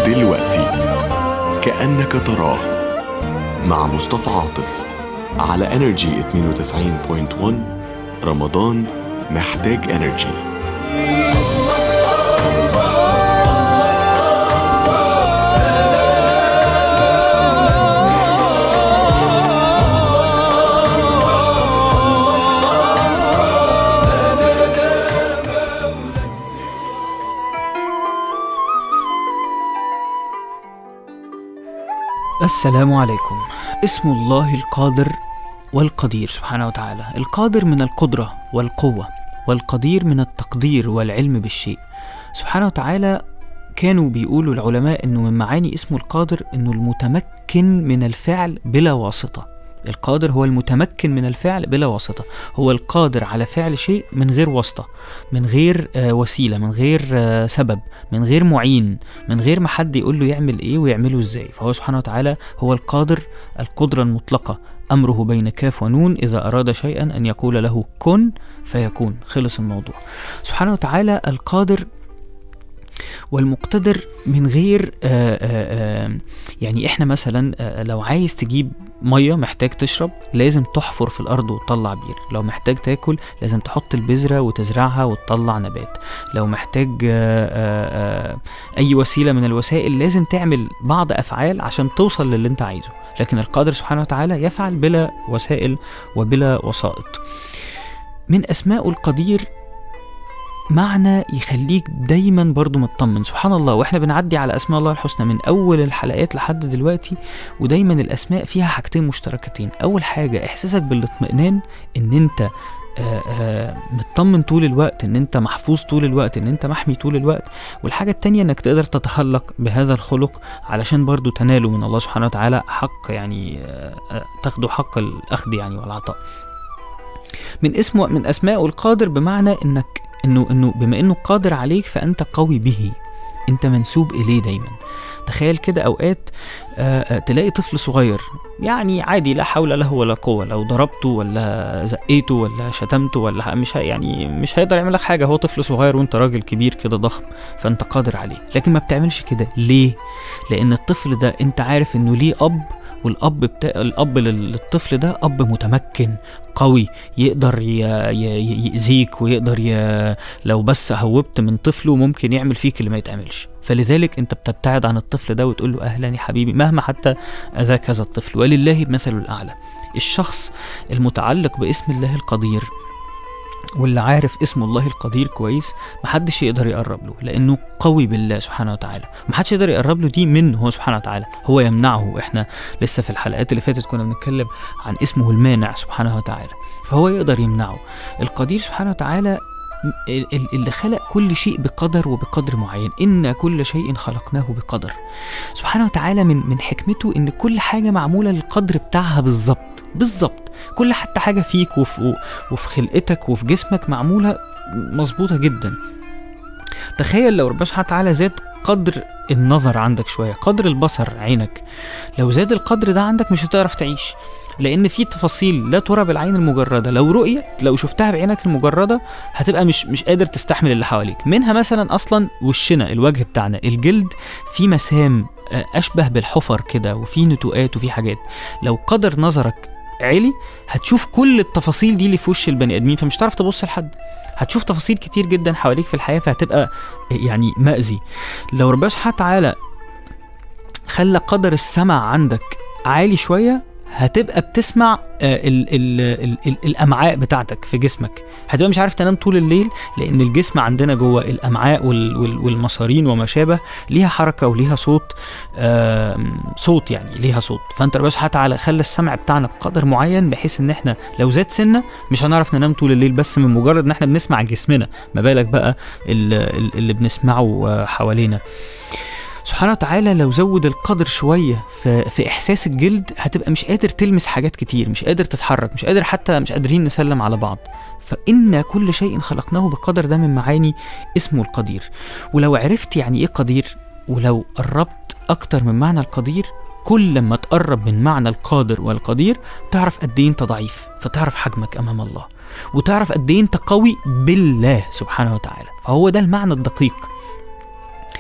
دلوقتي كأنك تراه مع مصطفى عاطف على انرجي 92.1 رمضان محتاج انرجي السلام عليكم اسم الله القادر والقدير سبحانه وتعالى القادر من القدرة والقوة والقدير من التقدير والعلم بالشيء سبحانه وتعالى كانوا بيقولوا العلماء انه من معاني اسمه القادر انه المتمكن من الفعل بلا واسطة القادر هو المتمكن من الفعل بلا واسطة هو القادر على فعل شيء من غير واسطة من غير آه، وسيلة من غير آه، سبب من غير معين من غير ما حد يقول له يعمل ايه ويعمله ازاي فهو سبحانه وتعالى هو القادر القدرة المطلقة أمره بين كاف ونون إذا أراد شيئا أن يقول له كن فيكون خلص الموضوع سبحانه وتعالى القادر والمقتدر من غير آآ آآ يعني احنا مثلا آه، لو عايز تجيب ميه محتاج تشرب لازم تحفر في الارض وتطلع بير لو محتاج تاكل لازم تحط البذره وتزرعها وتطلع نبات لو محتاج آه، آه، آه، اي وسيله من الوسائل لازم تعمل بعض افعال عشان توصل للي انت عايزه لكن القادر سبحانه وتعالى يفعل بلا وسائل وبلا وسائط من اسماء القدير معنى يخليك دايما برضو مطمن سبحان الله واحنا بنعدي على اسماء الله الحسنى من اول الحلقات لحد دلوقتي ودايما الاسماء فيها حاجتين مشتركتين اول حاجه احساسك بالاطمئنان ان انت آه، آه، مطمن طول الوقت ان انت محفوظ طول الوقت ان انت محمي طول الوقت والحاجة التانية انك تقدر تتخلق بهذا الخلق علشان برضو تنالوا من الله سبحانه وتعالى حق يعني آه، آه، تاخدوا حق الاخذ يعني والعطاء من اسمه من اسمائه القادر بمعنى انك انه انه بما انه قادر عليك فانت قوي به انت منسوب اليه دايما تخيل كده اوقات آه، آه، تلاقي طفل صغير يعني عادي لا حول له ولا قوه لو ضربته ولا زقيته ولا شتمته ولا ح- مش ه- يعني مش هيقدر يعمل لك حاجه هو طفل صغير وانت راجل كبير كده ضخم فانت قادر عليه لكن ما بتعملش كده ليه لان الطفل ده انت عارف انه ليه اب والاب بتاع الاب لل- للطفل ده اب متمكن قوي يقدر ي... ي... ي- يأذيك ويقدر ي... لو بس هوبت من طفله ممكن يعمل فيك اللي ما يتعملش فلذلك انت بتبتعد عن الطفل ده وتقول له اهلا يا حبيبي مهما حتى اذاك هذا الطفل ولله المثل الاعلى الشخص المتعلق باسم الله القدير واللي عارف اسم الله القدير كويس محدش يقدر يقرب له لانه قوي بالله سبحانه وتعالى محدش يقدر يقرب له دي منه هو سبحانه وتعالى هو يمنعه احنا لسه في الحلقات اللي فاتت كنا بنتكلم عن اسمه المانع سبحانه وتعالى فهو يقدر يمنعه القدير سبحانه وتعالى ال- ال- اللي خلق كل شيء بقدر وبقدر معين إن كل شيء خلقناه بقدر سبحانه وتعالى من من حكمته إن كل حاجة معمولة للقدر بتاعها بالظبط بالظبط كل حتى حاجة فيك وفي, وفي خلقتك وفي جسمك معمولة مظبوطة جدا تخيل لو ربنا سبحانه وتعالى زاد قدر النظر عندك شوية قدر البصر عينك لو زاد القدر ده عندك مش هتعرف تعيش لان في تفاصيل لا ترى بالعين المجرده لو رؤيت لو شفتها بعينك المجرده هتبقى مش مش قادر تستحمل اللي حواليك منها مثلا اصلا وشنا الوجه بتاعنا الجلد فيه مسام آه، اشبه بالحفر كده وفي نتوءات وفي حاجات لو قدر نظرك عالي هتشوف كل التفاصيل دي اللي في وش البني ادمين فمش هتعرف تبص لحد هتشوف تفاصيل كتير جدا حواليك في الحياه فهتبقى يعني مأذي لو ربنا سبحانه وتعالى خلى قدر السمع عندك عالي شويه هتبقى بتسمع آه، ال ال ال ال الامعاء بتاعتك في جسمك هتبقى مش عارف تنام طول الليل لان الجسم عندنا جوه الامعاء وال وال والمصارين وما شابه ليها حركه وليها صوت آم، صوت يعني ليها صوت فانت ربنا سبحانه وتعالى خلى السمع بتاعنا بقدر معين بحيث ان احنا لو زاد سنه مش هنعرف ننام طول الليل بس من مجرد ان احنا بنسمع جسمنا ما بالك بقى ال- ال- اللي بنسمعه آه، حوالينا سبحانه وتعالى لو زود القدر شوية في, في إحساس الجلد هتبقى مش قادر تلمس حاجات كتير مش قادر تتحرك مش قادر حتى مش قادرين نسلم على بعض فإن كل شيء خلقناه بقدر ده من معاني اسمه القدير ولو عرفت يعني إيه قدير ولو قربت أكتر من معنى القدير كل لما تقرب من معنى القادر والقدير تعرف قد ايه انت ضعيف فتعرف حجمك امام الله وتعرف قد ايه انت قوي بالله سبحانه وتعالى فهو ده المعنى الدقيق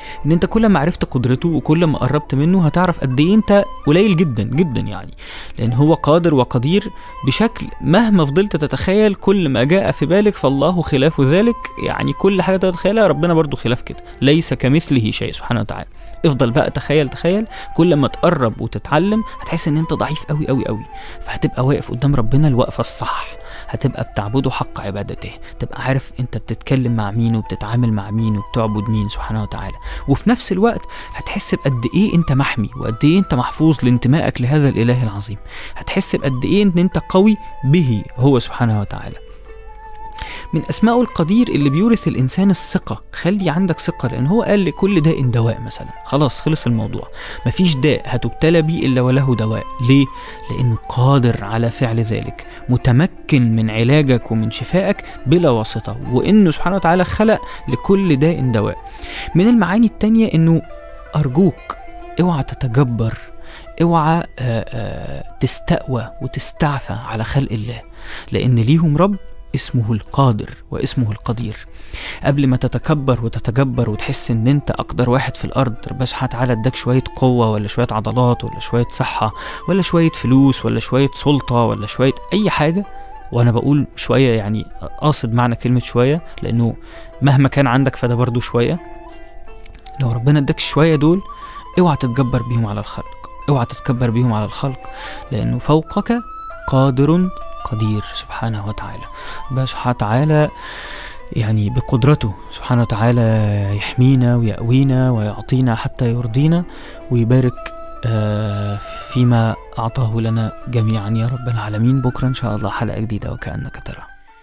ان انت كل ما عرفت قدرته وكل ما قربت منه هتعرف قد ايه انت قليل جدا جدا يعني لان هو قادر وقدير بشكل مهما فضلت تتخيل كل ما جاء في بالك فالله خلاف ذلك يعني كل حاجه تتخيلها ربنا برضو خلاف كده ليس كمثله شيء سبحانه وتعالى افضل بقى تخيل تخيل كل ما تقرب وتتعلم هتحس ان انت ضعيف قوي قوي قوي فهتبقى واقف قدام ربنا الوقفه الصح هتبقى بتعبده حق عبادته تبقى عارف انت بتتكلم مع مين وبتتعامل مع مين وبتعبد مين سبحانه وتعالى وفي نفس الوقت هتحس بقد ايه انت محمي وقد ايه انت محفوظ لانتمائك لهذا الاله العظيم هتحس بقد ايه ان انت قوي به هو سبحانه وتعالى من اسمائه القدير اللي بيورث الانسان الثقه خلي عندك ثقه لان هو قال لكل داء دواء مثلا خلاص خلص الموضوع مفيش داء هتبتلى بيه الا وله دواء ليه لانه قادر على فعل ذلك متمكن من علاجك ومن شفائك بلا واسطه وانه سبحانه وتعالى خلق لكل داء دواء من المعاني التانية انه ارجوك اوعى تتجبر اوعى آه، آه، تستقوى وتستعفى على خلق الله لان ليهم رب اسمه القادر واسمه القدير قبل ما تتكبر وتتجبر وتحس ان انت اقدر واحد في الارض ربنا سبحانه وتعالى اداك شويه قوه ولا شويه عضلات ولا شويه صحه ولا شويه فلوس ولا شويه سلطه ولا شويه اي حاجه وانا بقول شويه يعني قاصد معنى كلمه شويه لانه مهما كان عندك فده برضو شويه لو ربنا اداك شويه دول اوعى تتجبر بيهم على الخلق اوعى تتكبر بيهم على الخلق لانه فوقك قادر قدير سبحانه وتعالى ربنا سبحانه وتعالى يعني بقدرته سبحانه وتعالى يحمينا ويأوينا ويعطينا حتى يرضينا ويبارك آه، فيما أعطاه لنا جميعا يا رب العالمين بكرة إن شاء الله حلقة جديدة وكأنك ترى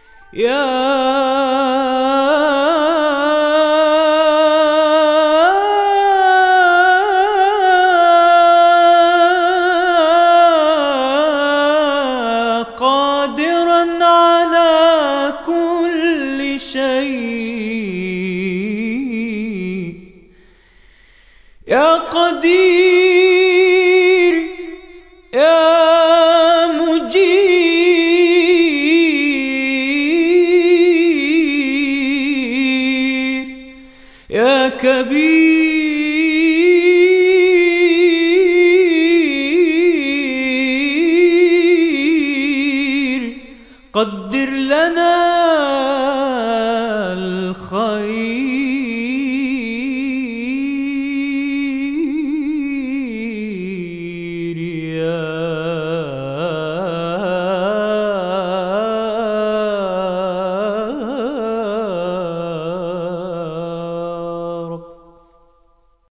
يا قادرا على كل شيء يا قدير